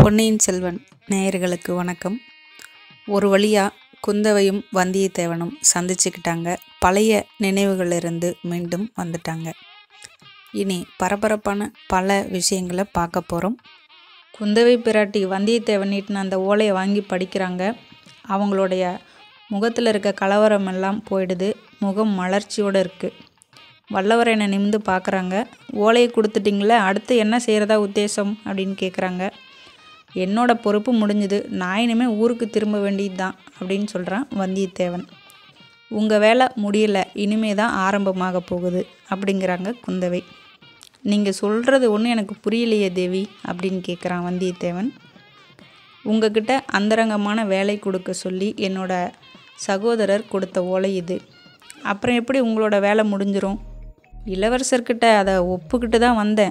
பொன்னியின் செல்வன் நேயர்களுக்கு வணக்கம் ஒரு வழியாக குந்தவையும் வந்தியத்தேவனும் சந்திச்சுக்கிட்டாங்க பழைய நினைவுகளிலிருந்து மீண்டும் வந்துட்டாங்க இனி பரபரப்பான பல விஷயங்களை பார்க்க போகிறோம் குந்தவை பிராட்டி வந்தியத்தேவன் நீட்டின அந்த ஓலையை வாங்கி படிக்கிறாங்க அவங்களுடைய முகத்தில் இருக்க கலவரம் எல்லாம் போயிடுது முகம் மலர்ச்சியோடு இருக்குது வல்லவரை என்னை நிமிந்து பார்க்குறாங்க ஓலையை கொடுத்துட்டிங்களே அடுத்து என்ன செய்கிறதா உத்தேசம் அப்படின்னு கேட்குறாங்க என்னோட பொறுப்பு முடிஞ்சுது நான் இனிமேல் ஊருக்கு திரும்ப வேண்டியது தான் அப்படின்னு சொல்கிறான் வந்தியத்தேவன் உங்கள் வேலை முடியல இனிமே தான் ஆரம்பமாக போகுது அப்படிங்கிறாங்க குந்தவை நீங்கள் சொல்கிறது ஒன்றும் எனக்கு புரியலையே தேவி அப்படின்னு கேட்குறான் வந்தியத்தேவன் உங்ககிட்ட அந்தரங்கமான வேலை கொடுக்க சொல்லி என்னோட சகோதரர் கொடுத்த ஓலை இது அப்புறம் எப்படி உங்களோட வேலை முடிஞ்சிரும் இளவரசர்கிட்ட அதை ஒப்புக்கிட்டு தான் வந்தேன்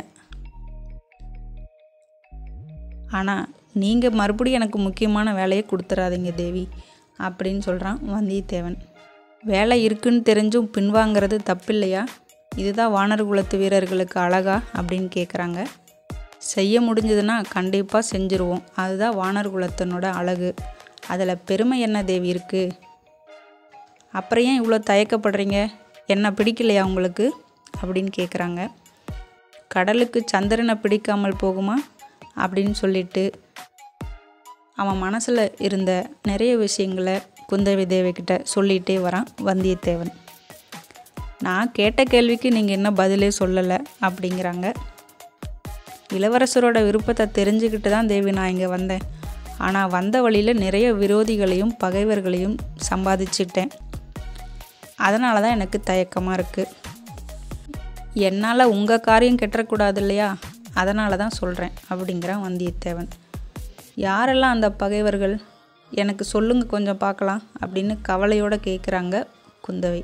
ஆனால் நீங்கள் மறுபடியும் எனக்கு முக்கியமான வேலையை கொடுத்துறாதீங்க தேவி அப்படின்னு சொல்கிறான் வந்தியத்தேவன் வேலை இருக்குன்னு தெரிஞ்சும் பின்வாங்கிறது தப்பில்லையா இதுதான் வானர் குலத்து வீரர்களுக்கு அழகா அப்படின்னு கேட்குறாங்க செய்ய முடிஞ்சதுன்னா கண்டிப்பாக செஞ்சுருவோம் அதுதான் வானர் குலத்தினோட அழகு அதில் பெருமை என்ன தேவி இருக்குது அப்புறம் ஏன் இவ்வளோ தயக்கப்படுறீங்க என்ன பிடிக்கலையா உங்களுக்கு அப்படின்னு கேட்குறாங்க கடலுக்கு சந்திரனை பிடிக்காமல் போகுமா அப்படின்னு சொல்லிட்டு அவன் மனசில் இருந்த நிறைய விஷயங்களை குந்தவை தேவிக்கிட்ட சொல்லிகிட்டே வரான் வந்தியத்தேவன் நான் கேட்ட கேள்விக்கு நீங்கள் என்ன பதிலே சொல்லலை அப்படிங்கிறாங்க இளவரசரோட விருப்பத்தை தெரிஞ்சுக்கிட்டு தான் தேவி நான் இங்கே வந்தேன் ஆனால் வந்த வழியில் நிறைய விரோதிகளையும் பகைவர்களையும் சம்பாதிச்சிட்டேன் அதனால தான் எனக்கு தயக்கமாக இருக்குது என்னால் உங்கள் காரியம் கெட்டக்கூடாது இல்லையா அதனால தான் சொல்கிறேன் அப்படிங்கிறான் வந்தியத்தேவன் யாரெல்லாம் அந்த பகைவர்கள் எனக்கு சொல்லுங்க கொஞ்சம் பார்க்கலாம் அப்படின்னு கவலையோடு கேட்குறாங்க குந்தவை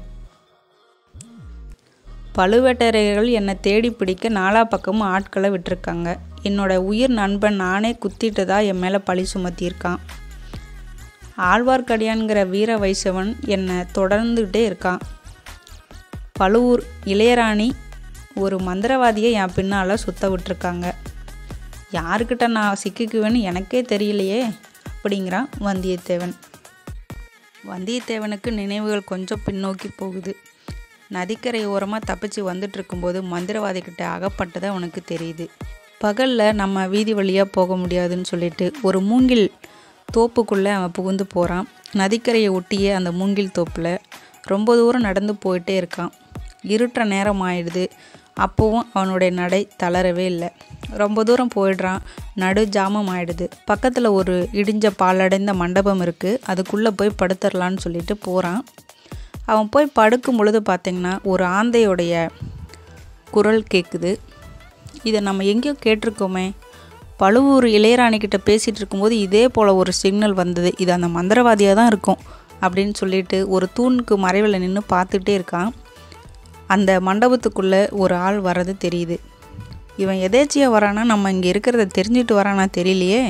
பழுவேட்டரையர்கள் என்னை தேடி பிடிக்க நாலா பக்கமும் ஆட்களை விட்டுருக்காங்க என்னோட உயிர் நண்பன் நானே குத்திட்டதா என் மேலே பழி சுமத்தியிருக்கான் ஆழ்வார்க்கடியான்கிற வீர வைசவன் என்னை தொடர்ந்துகிட்டே இருக்கான் பழுவூர் இளையராணி ஒரு மந்திரவாதியை என் பின்னால் சுத்த விட்டுருக்காங்க யாருக்கிட்ட நான் சிக்கிக்குவேன்னு எனக்கே தெரியலையே அப்படிங்கிறான் வந்தியத்தேவன் வந்தியத்தேவனுக்கு நினைவுகள் கொஞ்சம் பின்னோக்கி போகுது நதிக்கரை ஓரமாக தப்பிச்சு வந்துட்டு இருக்கும்போது மந்திரவாதிக்கிட்ட அகப்பட்டது அவனுக்கு தெரியுது பகலில் நம்ம வீதி வழியாக போக முடியாதுன்னு சொல்லிட்டு ஒரு மூங்கில் தோப்புக்குள்ளே அவன் புகுந்து போகிறான் நதிக்கரையை ஒட்டியே அந்த மூங்கில் தோப்பில் ரொம்ப தூரம் நடந்து போயிட்டே இருக்கான் இருட்டுற நேரம் ஆயிடுது அப்போவும் அவனுடைய நடை தளரவே இல்லை ரொம்ப தூரம் போயிடுறான் நடு ஜாமம் ஆயிடுது பக்கத்தில் ஒரு இடிஞ்ச பாலடைந்த மண்டபம் இருக்குது அதுக்குள்ளே போய் படுத்துடலான்னு சொல்லிட்டு போகிறான் அவன் போய் படுக்கும் பொழுது பார்த்திங்கன்னா ஒரு ஆந்தையுடைய குரல் கேட்குது இதை நம்ம எங்கேயோ கேட்டிருக்கோமே பழுவூர் இளையராணிக்கிட்ட பேசிகிட்டு இருக்கும்போது இதே போல் ஒரு சிக்னல் வந்தது இது அந்த மந்திரவாதியாக தான் இருக்கும் அப்படின்னு சொல்லிட்டு ஒரு தூணுக்கு மறைவில் நின்று பார்த்துட்டே இருக்கான் அந்த மண்டபத்துக்குள்ளே ஒரு ஆள் வர்றது தெரியுது இவன் எதேச்சியாக வரானா நம்ம இங்கே இருக்கிறத தெரிஞ்சுட்டு வரானா தெரியலையே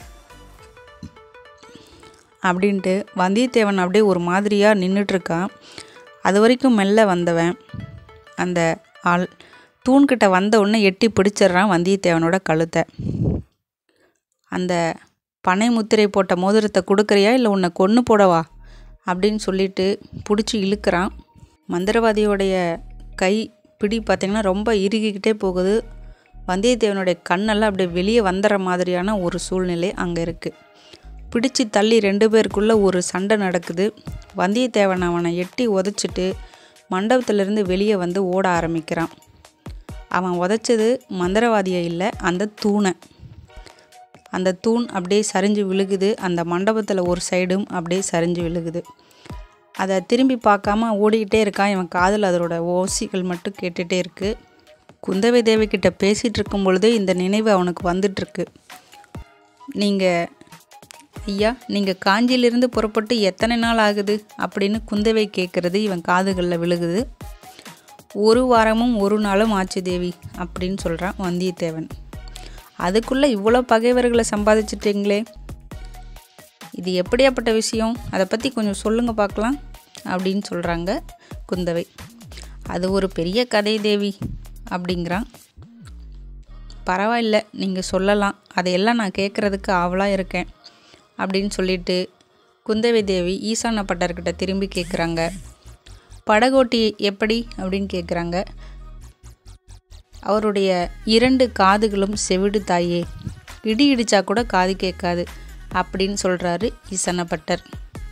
அப்படின்ட்டு வந்தியத்தேவன் அப்படியே ஒரு மாதிரியாக நின்றுட்டுருக்கான் அது வரைக்கும் மெல்ல வந்தவன் அந்த ஆள் தூண்கிட்ட வந்த உடனே எட்டி பிடிச்சிட்றான் வந்தியத்தேவனோட கழுத்தை அந்த பனை முத்திரை போட்ட மோதிரத்தை கொடுக்குறியா இல்லை உன்னை கொன்று போடவா அப்படின்னு சொல்லிட்டு பிடிச்சி இழுக்கிறான் மந்திரவாதியோடைய கை பிடி பார்த்திங்கன்னா ரொம்ப இறுகிக்கிட்டே போகுது வந்தியத்தேவனுடைய கண்ணெல்லாம் அப்படியே வெளியே வந்துடுற மாதிரியான ஒரு சூழ்நிலை அங்கே இருக்குது பிடிச்சி தள்ளி ரெண்டு பேருக்குள்ளே ஒரு சண்டை நடக்குது வந்தியத்தேவன் அவனை எட்டி உதச்சிட்டு மண்டபத்திலேருந்து வெளியே வந்து ஓட ஆரம்பிக்கிறான் அவன் உதச்சது மந்திரவாதியை இல்லை அந்த தூணை அந்த தூண் அப்படியே சரிஞ்சு விழுகுது அந்த மண்டபத்தில் ஒரு சைடும் அப்படியே சரிஞ்சு விழுகுது அதை திரும்பி பார்க்காம ஓடிக்கிட்டே இருக்கான் இவன் காதில் அதோட ஓசிகள் மட்டும் கேட்டுகிட்டே இருக்குது குந்தவை தேவி கிட்ட பேசிகிட்டு இருக்கும் பொழுது இந்த நினைவு அவனுக்கு வந்துட்டுருக்கு நீங்கள் ஐயா நீங்கள் காஞ்சியிலிருந்து புறப்பட்டு எத்தனை நாள் ஆகுது அப்படின்னு குந்தவை கேட்குறது இவன் காதுகளில் விழுகுது ஒரு வாரமும் ஒரு நாளும் ஆச்சு தேவி அப்படின்னு சொல்கிறான் வந்தியத்தேவன் அதுக்குள்ளே இவ்வளோ பகைவர்களை சம்பாதிச்சிட்டிங்களே இது எப்படியாப்பட்ட விஷயம் அதை பற்றி கொஞ்சம் சொல்லுங்கள் பார்க்கலாம் அப்படின்னு சொல்கிறாங்க குந்தவை அது ஒரு பெரிய கதை தேவி அப்படிங்கிறான் பரவாயில்ல நீங்கள் சொல்லலாம் அதையெல்லாம் நான் கேட்குறதுக்கு ஆவலாக இருக்கேன் அப்படின்னு சொல்லிட்டு குந்தவை தேவி ஈசான பட்டர்கிட்ட திரும்பி கேட்குறாங்க படகோட்டி எப்படி அப்படின்னு கேட்குறாங்க அவருடைய இரண்டு காதுகளும் செவிடு தாயே இடி இடிச்சா கூட காது கேட்காது அப்படின்னு சொல்கிறாரு ஈசனப்பட்டர்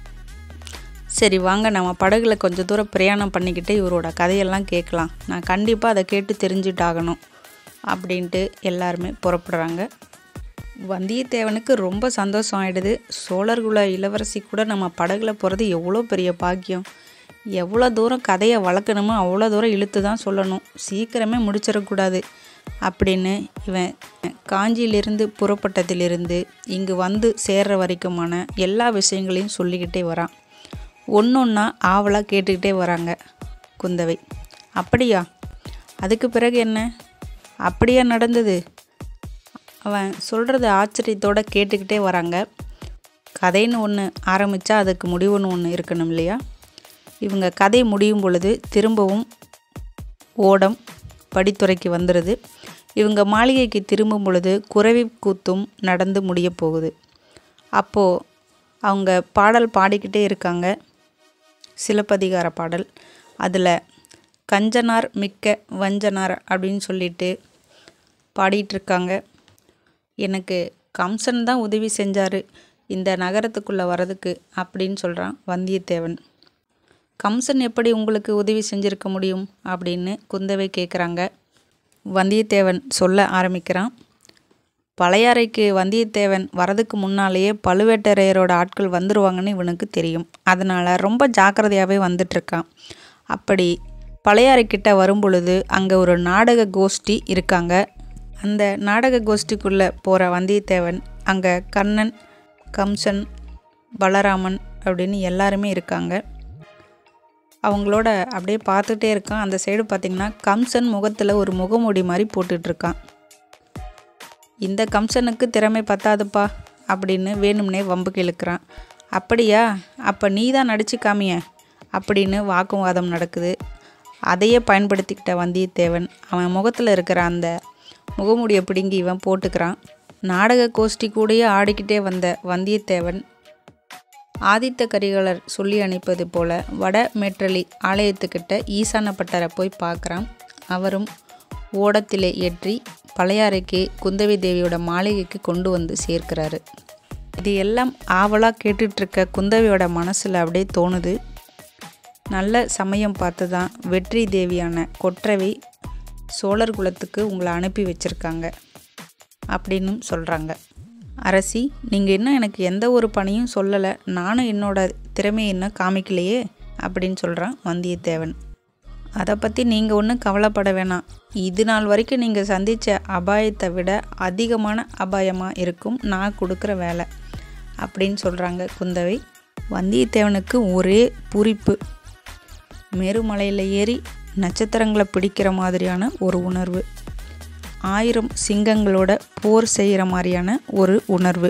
சரி வாங்க நம்ம படகுல கொஞ்சம் தூரம் பிரயாணம் பண்ணிக்கிட்டு இவரோட கதையெல்லாம் கேட்கலாம் நான் கண்டிப்பாக அதை கேட்டு தெரிஞ்சுட்டாகணும் அப்படின்ட்டு எல்லாருமே புறப்படுறாங்க வந்தியத்தேவனுக்கு ரொம்ப சந்தோஷம் ஆயிடுது சோழர்குல இளவரசி கூட நம்ம படகுல போகிறது எவ்வளோ பெரிய பாக்கியம் எவ்வளோ தூரம் கதையை வளர்க்கணுமோ அவ்வளோ தூரம் இழுத்து தான் சொல்லணும் சீக்கிரமே முடிச்சிடக்கூடாது அப்படின்னு இவன் காஞ்சியிலிருந்து புறப்பட்டதிலிருந்து இங்கு வந்து சேர்ற வரைக்குமான எல்லா விஷயங்களையும் சொல்லிக்கிட்டே வரான் ஒன்றொன்னா ஆவலாக கேட்டுக்கிட்டே வராங்க குந்தவை அப்படியா அதுக்கு பிறகு என்ன அப்படியா நடந்தது அவன் சொல்கிறத ஆச்சரியத்தோடு கேட்டுக்கிட்டே வராங்க கதைன்னு ஒன்று ஆரம்பித்தா அதுக்கு முடிவுன்னு ஒன்று இருக்கணும் இல்லையா இவங்க கதை முடியும் பொழுது திரும்பவும் ஓடம் படித்துறைக்கு வந்துடுது இவங்க மாளிகைக்கு திரும்பும் பொழுது குறவி கூத்தும் நடந்து முடிய போகுது அப்போது அவங்க பாடல் பாடிக்கிட்டே இருக்காங்க சிலப்பதிகார பாடல் அதில் கஞ்சனார் மிக்க வஞ்சனார் அப்படின்னு சொல்லிட்டு பாடிட்டுருக்காங்க எனக்கு கம்சன் தான் உதவி செஞ்சார் இந்த நகரத்துக்குள்ளே வரதுக்கு அப்படின்னு சொல்கிறான் வந்தியத்தேவன் கம்சன் எப்படி உங்களுக்கு உதவி செஞ்சிருக்க முடியும் அப்படின்னு குந்தவை கேட்குறாங்க வந்தியத்தேவன் சொல்ல ஆரம்பிக்கிறான் பழையாறைக்கு வந்தியத்தேவன் வரதுக்கு முன்னாலேயே பழுவேட்டரையரோட ஆட்கள் வந்துருவாங்கன்னு இவனுக்கு தெரியும் அதனால் ரொம்ப ஜாக்கிரதையாகவே வந்துட்டுருக்கான் அப்படி பழையாறைக்கிட்ட வரும் பொழுது அங்கே ஒரு நாடக கோஷ்டி இருக்காங்க அந்த நாடக கோஷ்டிக்குள்ளே போகிற வந்தியத்தேவன் அங்கே கண்ணன் கம்சன் பலராமன் அப்படின்னு எல்லாருமே இருக்காங்க அவங்களோட அப்படியே பார்த்துட்டே இருக்கான் அந்த சைடு பார்த்திங்கன்னா கம்சன் முகத்தில் ஒரு முகமூடி மாதிரி போட்டுட்ருக்கான் இந்த கம்சனுக்கு திறமை பத்தாதுப்பா அப்படின்னு வேணும்னே வம்புக்கு இழுக்கிறான் அப்படியா அப்போ நீ தான் நடிச்சு காமிய அப்படின்னு வாக்குவாதம் நடக்குது அதையே பயன்படுத்திக்கிட்ட வந்தியத்தேவன் அவன் முகத்தில் இருக்கிற அந்த முகமூடியை பிடுங்கி இவன் போட்டுக்கிறான் நாடக கோஷ்டி கூடயே ஆடிக்கிட்டே வந்த வந்தியத்தேவன் ஆதித்த கரிகாலர் சொல்லி அனுப்பது போல வட மேற்றலி ஆலயத்துக்கிட்ட ஈசான பட்டரை போய் பார்க்குறான் அவரும் ஓடத்திலே ஏற்றி பழையாறைக்கு குந்தவி தேவியோட மாளிகைக்கு கொண்டு வந்து சேர்க்கிறாரு இது எல்லாம் ஆவலாக கேட்டுட்ருக்க குந்தவியோட மனசில் அப்படியே தோணுது நல்ல சமயம் பார்த்து தான் வெற்றி தேவியான கொற்றவை சோழர் குலத்துக்கு உங்களை அனுப்பி வச்சுருக்காங்க அப்படின்னு சொல்கிறாங்க அரசி நீங்கள் இன்னும் எனக்கு எந்த ஒரு பணியும் சொல்லலை நானும் என்னோட திறமையை இன்னும் காமிக்கலையே அப்படின்னு சொல்கிறான் வந்தியத்தேவன் அதை பற்றி நீங்கள் ஒன்றும் கவலைப்பட வேணாம் இது நாள் வரைக்கும் நீங்கள் சந்தித்த அபாயத்தை விட அதிகமான அபாயமாக இருக்கும் நான் கொடுக்குற வேலை அப்படின்னு சொல்கிறாங்க குந்தவை வந்தியத்தேவனுக்கு ஒரே பூரிப்பு மேருமலையில் ஏறி நட்சத்திரங்களை பிடிக்கிற மாதிரியான ஒரு உணர்வு ஆயிரம் சிங்கங்களோட போர் செய்கிற மாதிரியான ஒரு உணர்வு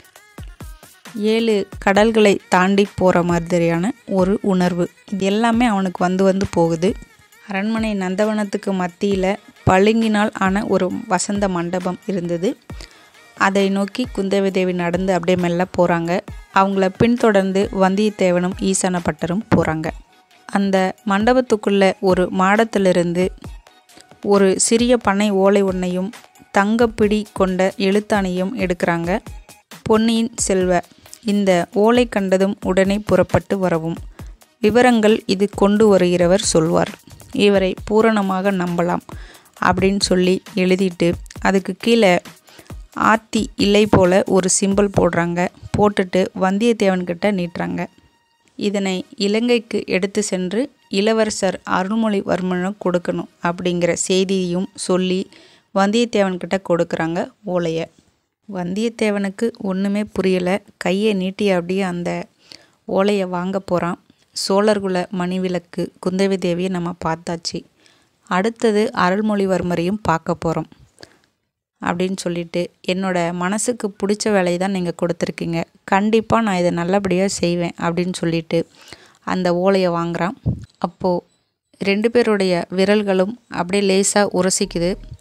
ஏழு கடல்களை தாண்டி போகிற மாதிரியான ஒரு உணர்வு இது எல்லாமே அவனுக்கு வந்து வந்து போகுது அரண்மனை நந்தவனத்துக்கு மத்தியில் பளிங்கினால் ஆன ஒரு வசந்த மண்டபம் இருந்தது அதை நோக்கி குந்தவி தேவி நடந்து அப்படியே மெல்ல போகிறாங்க அவங்கள பின்தொடர்ந்து வந்தியத்தேவனும் ஈசனப்பட்டரும் போகிறாங்க அந்த மண்டபத்துக்குள்ளே ஒரு மாடத்திலிருந்து ஒரு சிறிய பனை ஓலை ஒன்றையும் தங்கப்பிடி கொண்ட எழுத்தாணையும் எடுக்கிறாங்க பொன்னியின் செல்வ இந்த ஓலை கண்டதும் உடனே புறப்பட்டு வரவும் விவரங்கள் இது கொண்டு வருகிறவர் சொல்வார் இவரை பூரணமாக நம்பலாம் அப்படின்னு சொல்லி எழுதிட்டு அதுக்கு கீழே ஆத்தி இலை போல ஒரு சிம்பிள் போடுறாங்க போட்டுட்டு வந்தியத்தேவன்கிட்ட நீட்டுறாங்க இதனை இலங்கைக்கு எடுத்து சென்று இளவரசர் அருள்மொழிவர்மனும் கொடுக்கணும் அப்படிங்கிற செய்தியையும் சொல்லி வந்தியத்தேவன்கிட்ட கொடுக்குறாங்க ஓலையை வந்தியத்தேவனுக்கு ஒன்றுமே புரியலை கையை நீட்டி அப்படியே அந்த ஓலையை வாங்க போகிறான் சோழர்குல மணிவிளக்கு குந்தவி தேவியை நம்ம பார்த்தாச்சு அடுத்தது அருள்மொழிவர்மரையும் பார்க்க போகிறோம் அப்படின்னு சொல்லிட்டு என்னோட மனசுக்கு பிடிச்ச வேலையை தான் நீங்கள் கொடுத்துருக்கீங்க கண்டிப்பாக நான் இதை நல்லபடியாக செய்வேன் அப்படின்னு சொல்லிட்டு அந்த ஓலையை வாங்குறான் அப்போது ரெண்டு பேருடைய விரல்களும் அப்படியே லேசாக உரசிக்குது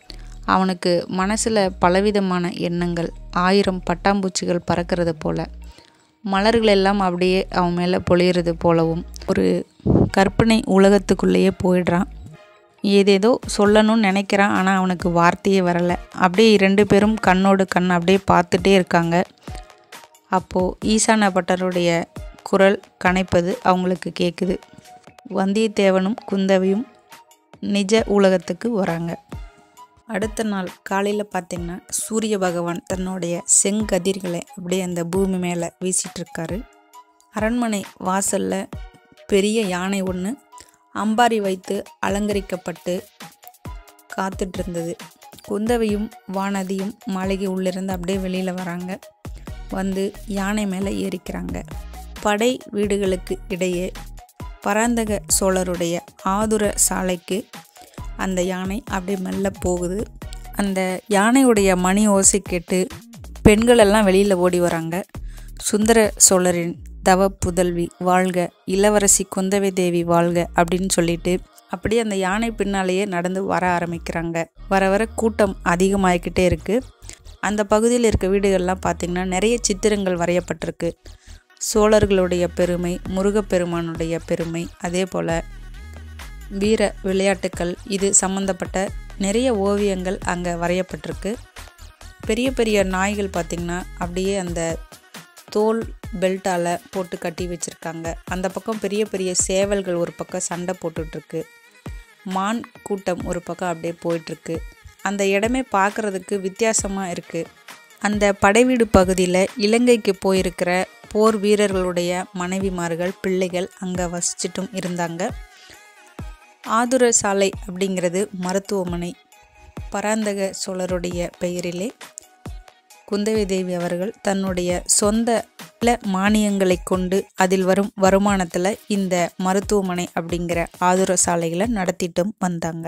அவனுக்கு மனசில் பலவிதமான எண்ணங்கள் ஆயிரம் பட்டாம்பூச்சிகள் பறக்கிறது போல மலர்கள் எல்லாம் அப்படியே அவன் மேலே பொழியிறது போலவும் ஒரு கற்பனை உலகத்துக்குள்ளேயே போயிடுறான் ஏதேதோ சொல்லணும்னு நினைக்கிறான் ஆனால் அவனுக்கு வார்த்தையே வரலை அப்படியே ரெண்டு பேரும் கண்ணோடு கண் அப்படியே பார்த்துட்டே இருக்காங்க அப்போது ஈசான பட்டருடைய குரல் கனைப்பது அவங்களுக்கு கேட்குது வந்தியத்தேவனும் குந்தவையும் நிஜ உலகத்துக்கு வராங்க அடுத்த நாள் காலையில் பார்த்திங்கன்னா சூரிய பகவான் தன்னுடைய செங்கதிர்களை அப்படியே அந்த பூமி மேலே வீசிகிட்ருக்காரு அரண்மனை வாசலில் பெரிய யானை ஒன்று அம்பாரி வைத்து அலங்கரிக்கப்பட்டு காத்துட்ருந்தது குந்தவையும் வானதியும் மாளிகை உள்ளிருந்து அப்படியே வெளியில் வராங்க வந்து யானை மேலே ஏறிக்கிறாங்க படை வீடுகளுக்கு இடையே பராந்தக சோழருடைய ஆதுர சாலைக்கு அந்த யானை அப்படியே மெல்ல போகுது அந்த யானையுடைய மணி ஓசை கேட்டு பெண்கள் எல்லாம் வெளியில் ஓடி வராங்க சுந்தர சோழரின் தவ புதல்வி வாழ்க இளவரசி குந்தவை தேவி வாழ்க அப்படின்னு சொல்லிட்டு அப்படியே அந்த யானை பின்னாலேயே நடந்து வர ஆரம்பிக்கிறாங்க வர வர கூட்டம் அதிகமாகிக்கிட்டே இருக்குது அந்த பகுதியில் இருக்க வீடுகள்லாம் பார்த்திங்கன்னா நிறைய சித்திரங்கள் வரையப்பட்டிருக்கு சோழர்களுடைய பெருமை முருகப்பெருமானுடைய பெருமை அதே போல் வீர விளையாட்டுக்கள் இது சம்மந்தப்பட்ட நிறைய ஓவியங்கள் அங்கே வரையப்பட்டிருக்கு பெரிய பெரிய நாய்கள் பார்த்திங்கன்னா அப்படியே அந்த தோல் பெல்ட்டால் போட்டு கட்டி வச்சுருக்காங்க அந்த பக்கம் பெரிய பெரிய சேவல்கள் ஒரு பக்கம் சண்டை போட்டுட்ருக்கு மான் கூட்டம் ஒரு பக்கம் அப்படியே போயிட்டுருக்கு அந்த இடமே பார்க்குறதுக்கு வித்தியாசமாக இருக்குது அந்த படைவீடு பகுதியில் இலங்கைக்கு போயிருக்கிற போர் வீரர்களுடைய மனைவிமார்கள் பிள்ளைகள் அங்கே வசிச்சிட்டும் இருந்தாங்க ஆதுர சாலை அப்படிங்கிறது மருத்துவமனை பராந்தக சோழருடைய பெயரிலே குந்தவை தேவி அவர்கள் தன்னுடைய சொந்த மானியங்களை கொண்டு அதில் வரும் வருமானத்தில் இந்த மருத்துவமனை அப்படிங்கிற ஆதுர சாலைகளை நடத்திட்டும் வந்தாங்க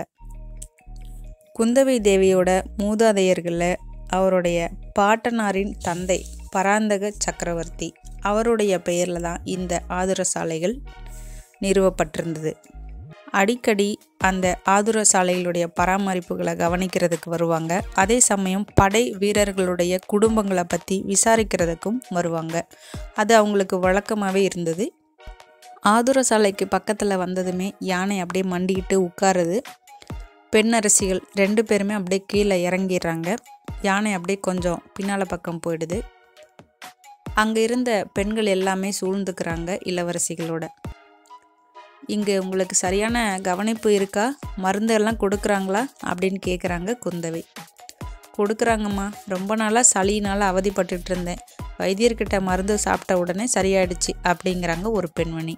குந்தவை தேவியோட மூதாதையர்களில் அவருடைய பாட்டனாரின் தந்தை பராந்தக சக்கரவர்த்தி அவருடைய பெயரில் தான் இந்த ஆதுர சாலைகள் நிறுவப்பட்டிருந்தது அடிக்கடி அந்த ஆதுர சாலைகளுடைய பராமரிப்புகளை கவனிக்கிறதுக்கு வருவாங்க அதே சமயம் படை வீரர்களுடைய குடும்பங்களை பற்றி விசாரிக்கிறதுக்கும் வருவாங்க அது அவங்களுக்கு வழக்கமாகவே இருந்தது ஆதுர சாலைக்கு பக்கத்தில் வந்ததுமே யானை அப்படியே மண்டிக்கிட்டு உட்காருது பெண்ணரசிகள் ரெண்டு பேருமே அப்படியே கீழே இறங்கிடுறாங்க யானை அப்படியே கொஞ்சம் பின்னால் பக்கம் போயிடுது அங்கே இருந்த பெண்கள் எல்லாமே சூழ்ந்துக்கிறாங்க இளவரசிகளோட இங்கே உங்களுக்கு சரியான கவனிப்பு இருக்கா மருந்தெல்லாம் கொடுக்குறாங்களா அப்படின்னு கேட்குறாங்க குந்தவை கொடுக்குறாங்கம்மா ரொம்ப நாளாக சளியினால் அவதிப்பட்டுட்டு இருந்தேன் வைத்தியர்கிட்ட மருந்து சாப்பிட்ட உடனே சரியாயிடுச்சு அப்படிங்கிறாங்க ஒரு பெண்மணி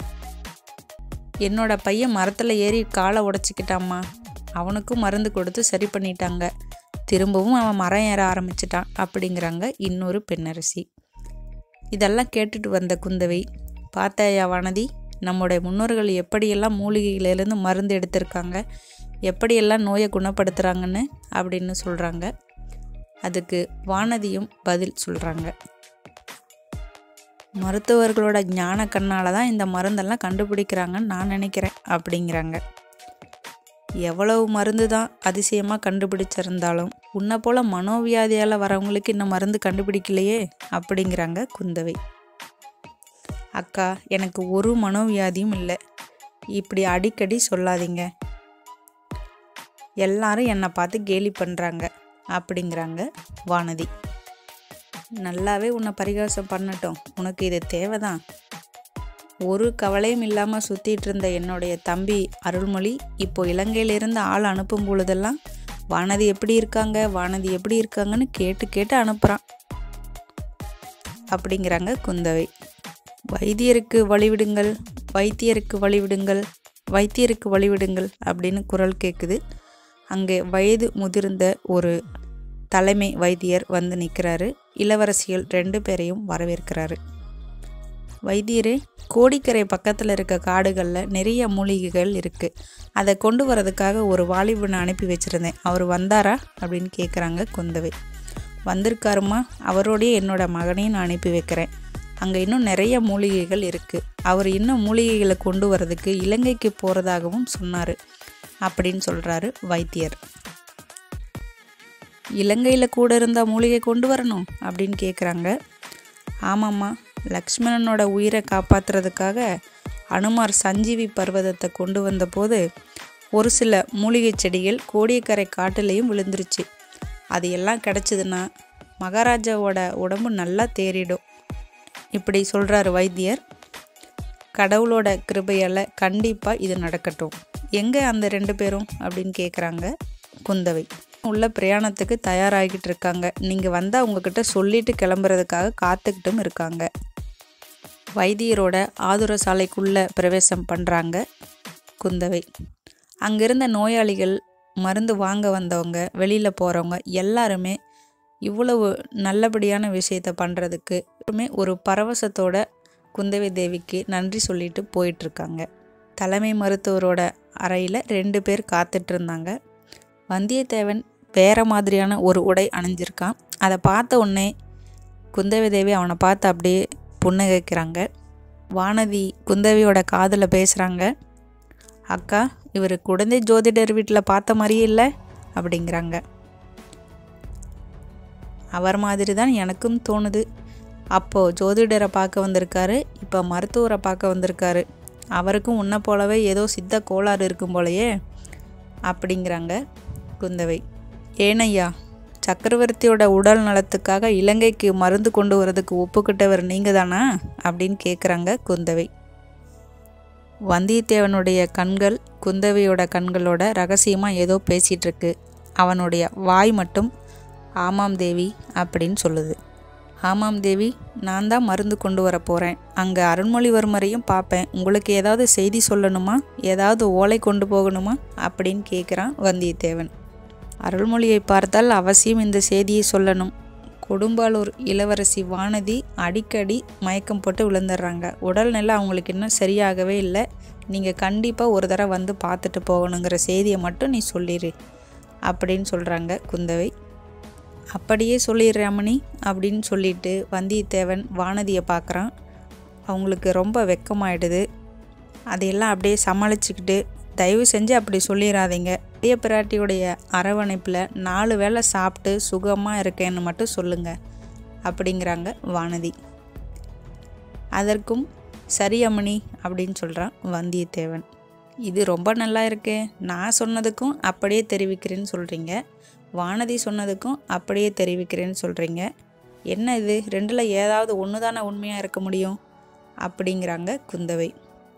என்னோட பையன் மரத்தில் ஏறி காலை உடச்சிக்கிட்டாம்மா அவனுக்கும் மருந்து கொடுத்து சரி பண்ணிட்டாங்க திரும்பவும் அவன் மரம் ஏற ஆரம்பிச்சிட்டான் அப்படிங்கிறாங்க இன்னொரு பெண்ணரசி இதெல்லாம் கேட்டுட்டு வந்த குந்தவை பார்த்தாயா வானதி நம்முடைய முன்னோர்கள் எப்படியெல்லாம் மூலிகைகளிலேருந்து மருந்து எடுத்திருக்காங்க எப்படியெல்லாம் நோயை குணப்படுத்துகிறாங்கன்னு அப்படின்னு சொல்கிறாங்க அதுக்கு வானதியும் பதில் சொல்கிறாங்க மருத்துவர்களோட ஞான கண்ணால் தான் இந்த மருந்தெல்லாம் கண்டுபிடிக்கிறாங்கன்னு நான் நினைக்கிறேன் அப்படிங்கிறாங்க எவ்வளவு மருந்து தான் அதிசயமாக கண்டுபிடிச்சிருந்தாலும் உன்னை போல் மனோவியாதியால் வரவங்களுக்கு இன்னும் மருந்து கண்டுபிடிக்கலையே அப்படிங்கிறாங்க குந்தவை அக்கா எனக்கு ஒரு மனோவியாதியும் இல்லை இப்படி அடிக்கடி சொல்லாதீங்க எல்லாரும் என்னை பார்த்து கேலி பண்ணுறாங்க அப்படிங்கிறாங்க வானதி நல்லாவே உன்னை பரிகாசம் பண்ணட்டும் உனக்கு இது தேவைதான் ஒரு கவலையும் இல்லாமல் சுற்றிட்டு இருந்த என்னுடைய தம்பி அருள்மொழி இப்போ இலங்கையிலிருந்து ஆள் அனுப்பும் பொழுதெல்லாம் வானதி எப்படி இருக்காங்க வானதி எப்படி இருக்காங்கன்னு கேட்டு கேட்டு அனுப்புகிறான் அப்படிங்கிறாங்க குந்தவை வைத்தியருக்கு வழிவிடுங்கள் வைத்தியருக்கு வழிவிடுங்கள் வைத்தியருக்கு வழிவிடுங்கள் அப்படின்னு குரல் கேட்குது அங்கே வயது முதிர்ந்த ஒரு தலைமை வைத்தியர் வந்து நிற்கிறாரு இளவரசிகள் ரெண்டு பேரையும் வரவேற்கிறாரு வைத்தியரே கோடிக்கரை பக்கத்தில் இருக்க காடுகளில் நிறைய மூலிகைகள் இருக்குது அதை கொண்டு வரதுக்காக ஒரு வாலிபனை அனுப்பி வச்சுருந்தேன் அவர் வந்தாரா அப்படின்னு கேட்குறாங்க குந்தவை வந்திருக்காருமா அவரோடய என்னோட மகனையும் நான் அனுப்பி வைக்கிறேன் அங்கே இன்னும் நிறைய மூலிகைகள் இருக்குது அவர் இன்னும் மூலிகைகளை கொண்டு வரதுக்கு இலங்கைக்கு போகிறதாகவும் சொன்னார் அப்படின்னு சொல்கிறாரு வைத்தியர் இலங்கையில் கூட இருந்தால் மூலிகை கொண்டு வரணும் அப்படின்னு கேட்குறாங்க ஆமாம்மா லக்ஷ்மணனோட உயிரை காப்பாற்றுறதுக்காக அனுமார் சஞ்சீவி பர்வதத்தை கொண்டு வந்தபோது ஒரு சில மூலிகை செடிகள் கோடியக்கரை காட்டுலேயும் விழுந்துருச்சு அது எல்லாம் கிடச்சிதுன்னா மகாராஜாவோட உடம்பு நல்லா தேறிடும் இப்படி சொல்கிறாரு வைத்தியர் கடவுளோட கிருபையால் கண்டிப்பாக இது நடக்கட்டும் எங்கே அந்த ரெண்டு பேரும் அப்படின்னு கேட்குறாங்க குந்தவை உள்ள பிரயாணத்துக்கு தயாராகிட்டு இருக்காங்க நீங்கள் வந்தால் உங்ககிட்ட சொல்லிட்டு கிளம்புறதுக்காக காத்துக்கிட்டும் இருக்காங்க வைத்தியரோட ஆதுர சாலைக்குள்ளே பிரவேசம் பண்ணுறாங்க குந்தவை அங்கிருந்த நோயாளிகள் மருந்து வாங்க வந்தவங்க வெளியில் போகிறவங்க எல்லாருமே இவ்வளவு நல்லபடியான விஷயத்தை பண்ணுறதுக்கு ஒரு பரவசத்தோட குந்தவை தேவிக்கு நன்றி சொல்லிட்டு போயிட்டுருக்காங்க தலைமை மருத்துவரோட அறையில் ரெண்டு பேர் காத்துட்டு இருந்தாங்க வந்தியத்தேவன் வேற மாதிரியான ஒரு உடை அணிஞ்சிருக்கான் அதை பார்த்த உடனே குந்தவை தேவி அவனை பார்த்து அப்படியே புன்னகைக்கிறாங்க வானதி குந்தவியோட காதில் பேசுகிறாங்க அக்கா இவர் குழந்தை ஜோதிடர் வீட்டில் பார்த்த மாதிரியே இல்லை அப்படிங்கிறாங்க அவர் மாதிரி தான் எனக்கும் தோணுது அப்போது ஜோதிடரை பார்க்க வந்திருக்காரு இப்போ மருத்துவரை பார்க்க வந்திருக்காரு அவருக்கும் உன்னை போலவே ஏதோ சித்த கோளாறு இருக்கும் போலயே அப்படிங்கிறாங்க குந்தவை ஏனையா சக்கரவர்த்தியோட உடல் நலத்துக்காக இலங்கைக்கு மருந்து கொண்டு வரதுக்கு ஒப்புக்கிட்டவர் நீங்கள் தானா அப்படின்னு கேட்குறாங்க குந்தவை வந்தியத்தேவனுடைய கண்கள் குந்தவையோட கண்களோட ரகசியமாக ஏதோ பேசிகிட்டு இருக்கு அவனுடைய வாய் மட்டும் ஆமாம் தேவி அப்படின்னு சொல்லுது ஆமாம் தேவி நான் தான் மருந்து கொண்டு வர போகிறேன் அங்கே அருண்மொழிவர்மரையும் பார்ப்பேன் உங்களுக்கு ஏதாவது செய்தி சொல்லணுமா ஏதாவது ஓலை கொண்டு போகணுமா அப்படின்னு கேட்குறான் வந்தியத்தேவன் அருள்மொழியை பார்த்தால் அவசியம் இந்த செய்தியை சொல்லணும் கொடும்பாலூர் இளவரசி வானதி அடிக்கடி மயக்கம் போட்டு விழுந்துடுறாங்க உடல்நிலை அவங்களுக்கு இன்னும் சரியாகவே இல்லை நீங்கள் கண்டிப்பாக ஒரு தடவை வந்து பார்த்துட்டு போகணுங்கிற செய்தியை மட்டும் நீ சொல்லிடு அப்படின்னு சொல்கிறாங்க குந்தவை அப்படியே சொல்லிடுறாமணி அப்படின்னு சொல்லிட்டு வந்தியத்தேவன் வானதியை பார்க்குறான் அவங்களுக்கு ரொம்ப வெக்கமாயிடுது அதையெல்லாம் அப்படியே சமாளிச்சுக்கிட்டு தயவு செஞ்சு அப்படி சொல்லிடாதீங்க பெரிய பிராட்டியுடைய அரவணைப்பில் நாலு வேளை சாப்பிட்டு சுகமாக இருக்கேன்னு மட்டும் சொல்லுங்க அப்படிங்கிறாங்க வானதி அதற்கும் சரி அம்மணி அப்படின்னு சொல்கிறான் வந்தியத்தேவன் இது ரொம்ப நல்லா இருக்கே நான் சொன்னதுக்கும் அப்படியே தெரிவிக்கிறேன்னு சொல்கிறீங்க வானதி சொன்னதுக்கும் அப்படியே தெரிவிக்கிறேன்னு சொல்கிறீங்க என்ன இது ரெண்டில் ஏதாவது ஒன்று தானே உண்மையாக இருக்க முடியும் அப்படிங்கிறாங்க குந்தவை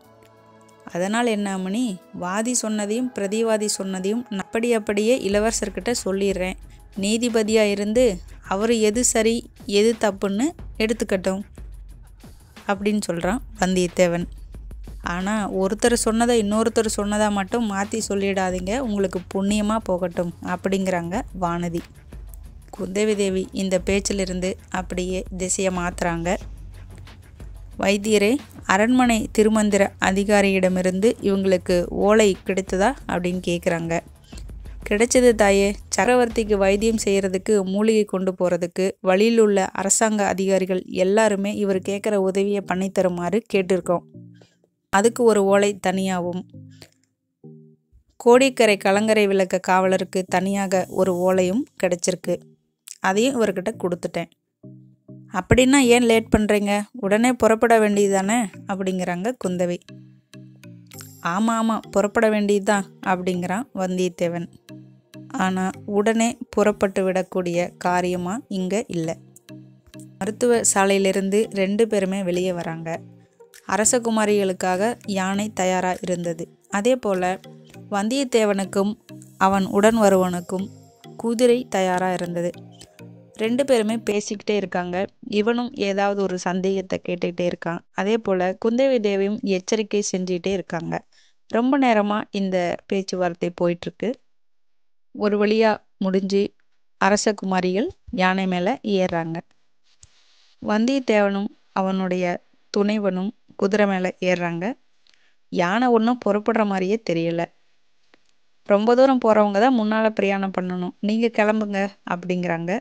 அதனால் என்ன அம்மணி வாதி சொன்னதையும் பிரதிவாதி சொன்னதையும் அப்படி அப்படியே இளவரசர்கிட்ட சொல்லிடுறேன் நீதிபதியாக இருந்து அவர் எது சரி எது தப்புன்னு எடுத்துக்கட்டும் அப்படின்னு சொல்கிறான் வந்தியத்தேவன் ஆனால் ஒருத்தர் சொன்னதை இன்னொருத்தர் சொன்னதை மட்டும் மாற்றி சொல்லிடாதீங்க உங்களுக்கு புண்ணியமாக போகட்டும் அப்படிங்கிறாங்க வானதி குந்தவி தேவி இந்த பேச்சிலிருந்து அப்படியே திசையை மாற்றுறாங்க வைத்தியரே அரண்மனை திருமந்திர அதிகாரியிடமிருந்து இவங்களுக்கு ஓலை கிடைத்ததா அப்படின்னு கேட்குறாங்க கிடைச்சது தாயே சக்கரவர்த்திக்கு வைத்தியம் செய்கிறதுக்கு மூலிகை கொண்டு போகிறதுக்கு வழியில் உள்ள அரசாங்க அதிகாரிகள் எல்லாருமே இவர் கேட்குற உதவியை பண்ணித்தருமாறு கேட்டிருக்கோம் அதுக்கு ஒரு ஓலை தனியாகவும் கோடிக்கரை கலங்கரை விளக்க காவலருக்கு தனியாக ஒரு ஓலையும் கிடைச்சிருக்கு அதையும் இவர்கிட்ட கொடுத்துட்டேன் அப்படின்னா ஏன் லேட் பண்ணுறீங்க உடனே புறப்பட வேண்டியது தானே அப்படிங்கிறாங்க குந்தவை ஆமாம் ஆமாம் புறப்பட வேண்டியது தான் அப்படிங்கிறான் வந்தியத்தேவன் ஆனால் உடனே புறப்பட்டு விடக்கூடிய காரியமாக இங்கே இல்லை மருத்துவ சாலையிலிருந்து ரெண்டு பேருமே வெளியே வராங்க அரசகுமாரிகளுக்காக யானை தயாராக இருந்தது அதே போல் வந்தியத்தேவனுக்கும் அவன் உடன் வருவனுக்கும் குதிரை தயாராக இருந்தது ரெண்டு பேருமே பேசிக்கிட்டே இருக்காங்க இவனும் ஏதாவது ஒரு சந்தேகத்தை கேட்டுக்கிட்டே இருக்கான் அதே போல் குந்தவி தேவியும் எச்சரிக்கை செஞ்சுக்கிட்டே இருக்காங்க ரொம்ப நேரமாக இந்த பேச்சுவார்த்தை போயிட்டுருக்கு ஒரு வழியாக முடிஞ்சு அரசகுமாரிகள் யானை மேலே ஏறுறாங்க வந்தியத்தேவனும் அவனுடைய துணைவனும் குதிரை மேலே ஏறுறாங்க யானை ஒன்றும் புறப்படுற மாதிரியே தெரியல ரொம்ப தூரம் போகிறவங்க தான் முன்னால் பிரயாணம் பண்ணணும் நீங்கள் கிளம்புங்க அப்படிங்கிறாங்க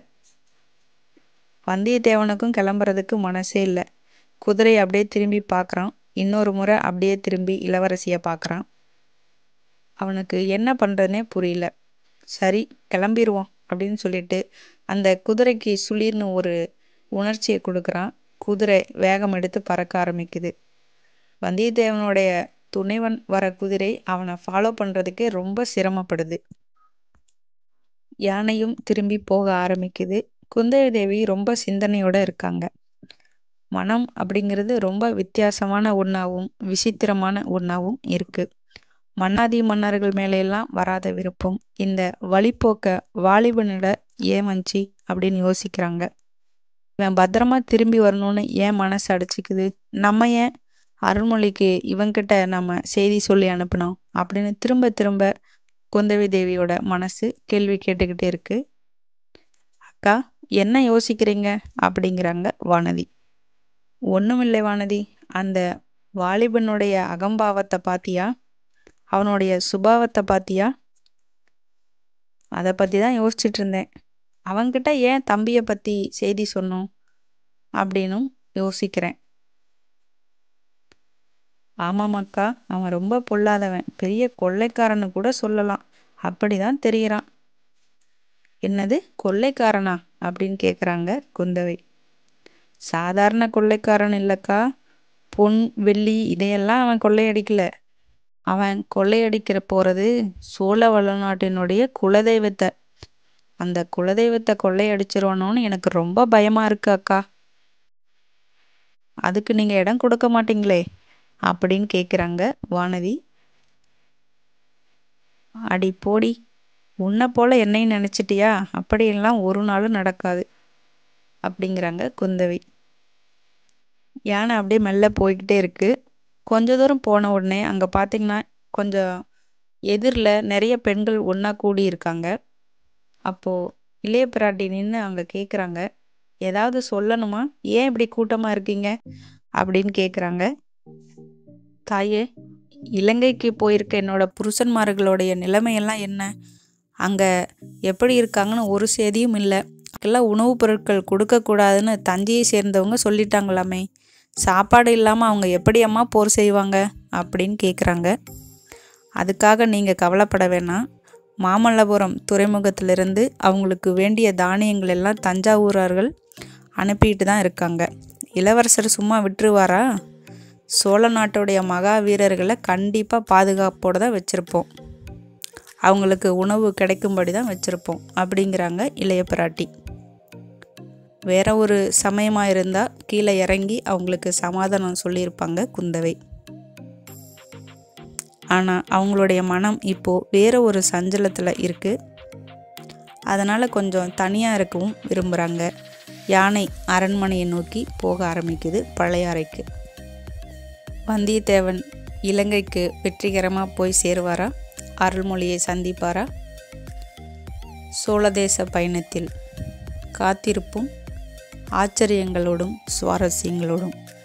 வந்தியத்தேவனுக்கும் கிளம்புறதுக்கு மனசே இல்லை குதிரையை அப்படியே திரும்பி பார்க்குறான் இன்னொரு முறை அப்படியே திரும்பி இளவரசியை பார்க்குறான் அவனுக்கு என்ன பண்ணுறதுனே புரியல சரி கிளம்பிடுவோம் அப்படின்னு சொல்லிட்டு அந்த குதிரைக்கு சுளிர்னு ஒரு உணர்ச்சியை கொடுக்குறான் குதிரை வேகம் எடுத்து பறக்க ஆரம்பிக்குது வந்தியத்தேவனுடைய துணைவன் வர குதிரை அவனை ஃபாலோ பண்ணுறதுக்கே ரொம்ப சிரமப்படுது யானையும் திரும்பி போக ஆரம்பிக்குது குந்தவி தேவி ரொம்ப சிந்தனையோட இருக்காங்க மனம் அப்படிங்கிறது ரொம்ப வித்தியாசமான ஒன்றாவும் விசித்திரமான ஒன்றாவும் இருக்கு மன்னாதி மன்னர்கள் மேலையெல்லாம் வராத விருப்பம் இந்த வழிப்போக்க வாலிபனிட ஏன் வந்துச்சு அப்படின்னு யோசிக்கிறாங்க இவன் பத்திரமா திரும்பி வரணும்னு ஏன் மனசு அடிச்சுக்குது நம்ம ஏன் அருள்மொழிக்கு இவங்கிட்ட நம்ம செய்தி சொல்லி அனுப்பினோம் அப்படின்னு திரும்ப திரும்ப குந்தவி தேவியோட மனசு கேள்வி கேட்டுக்கிட்டே இருக்கு அக்கா என்ன யோசிக்கிறீங்க அப்படிங்கிறாங்க வானதி ஒன்றுமில்லை வானதி அந்த வாலிபனுடைய அகம்பாவத்தை பாத்தியா அவனுடைய சுபாவத்தை பாத்தியா அதை பற்றி தான் யோசிச்சுட்டு இருந்தேன் அவன்கிட்ட ஏன் தம்பியை பற்றி செய்தி சொன்னோம் அப்படின்னும் யோசிக்கிறேன் ஆமாமாக்கா அவன் ரொம்ப பொல்லாதவன் பெரிய கொள்ளைக்காரன்னு கூட சொல்லலாம் அப்படிதான் தெரிகிறான் என்னது கொள்ளைக்காரனா அப்படின்னு கேட்குறாங்க குந்தவை சாதாரண கொள்ளைக்காரன் இல்லைக்கா பொன் வெள்ளி இதையெல்லாம் அவன் கொள்ளையடிக்கல அவன் கொள்ளையடிக்கிற போகிறது சோழ வளநாட்டினுடைய குலதெய்வத்தை அந்த குலதெய்வத்தை கொள்ளையடிச்சிருவானோன்னு எனக்கு ரொம்ப பயமாக இருக்கு அக்கா அதுக்கு நீங்கள் இடம் கொடுக்க மாட்டீங்களே அப்படின்னு கேட்குறாங்க வானதி அடி போடி உன்னை போல என்னையும் நினச்சிட்டியா அப்படியெல்லாம் ஒரு நாளும் நடக்காது அப்படிங்கிறாங்க குந்தவி யானை அப்படியே மெல்ல போய்கிட்டே இருக்கு கொஞ்ச தூரம் போன உடனே அங்கே பார்த்தீங்கன்னா கொஞ்சம் எதிரில் நிறைய பெண்கள் ஒன்றா கூடி இருக்காங்க அப்போது இளைய பிராட்டி நின்று அங்கே கேட்குறாங்க ஏதாவது சொல்லணுமா ஏன் இப்படி கூட்டமாக இருக்கீங்க அப்படின்னு கேட்குறாங்க தாயே இலங்கைக்கு போயிருக்க என்னோட புருஷன்மார்களுடைய நிலைமையெல்லாம் என்ன அங்கே எப்படி இருக்காங்கன்னு ஒரு செய்தியும் இல்லை எல்லாம் உணவுப் பொருட்கள் கொடுக்கக்கூடாதுன்னு தஞ்சையை சேர்ந்தவங்க சொல்லிட்டாங்களாமே சாப்பாடு இல்லாமல் அவங்க எப்படி அம்மா போர் செய்வாங்க அப்படின்னு கேட்குறாங்க அதுக்காக நீங்கள் கவலைப்பட வேணாம் மாமல்லபுரம் துறைமுகத்திலிருந்து அவங்களுக்கு வேண்டிய தானியங்கள் எல்லாம் தஞ்சாவூரார்கள் அனுப்பிட்டு தான் இருக்காங்க இளவரசர் சும்மா விட்டுருவாரா சோழ நாட்டுடைய மகா வீரர்களை கண்டிப்பாக பாதுகாப்போடு தான் வச்சுருப்போம் அவங்களுக்கு உணவு கிடைக்கும்படி தான் வச்சுருப்போம் அப்படிங்கிறாங்க இளைய பிராட்டி வேற ஒரு சமயமாக இருந்தால் கீழே இறங்கி அவங்களுக்கு சமாதானம் சொல்லியிருப்பாங்க குந்தவை ஆனால் அவங்களுடைய மனம் இப்போது வேற ஒரு சஞ்சலத்தில் இருக்குது அதனால் கொஞ்சம் தனியாக இருக்கவும் விரும்புகிறாங்க யானை அரண்மனையை நோக்கி போக ஆரம்பிக்குது பழைய அறைக்கு வந்தியத்தேவன் இலங்கைக்கு வெற்றிகரமாக போய் சேருவாரா அருள்மொழியை சந்திப்பாரா சோழதேச பயணத்தில் காத்திருப்பும் ஆச்சரியங்களோடும் சுவாரஸ்யங்களோடும்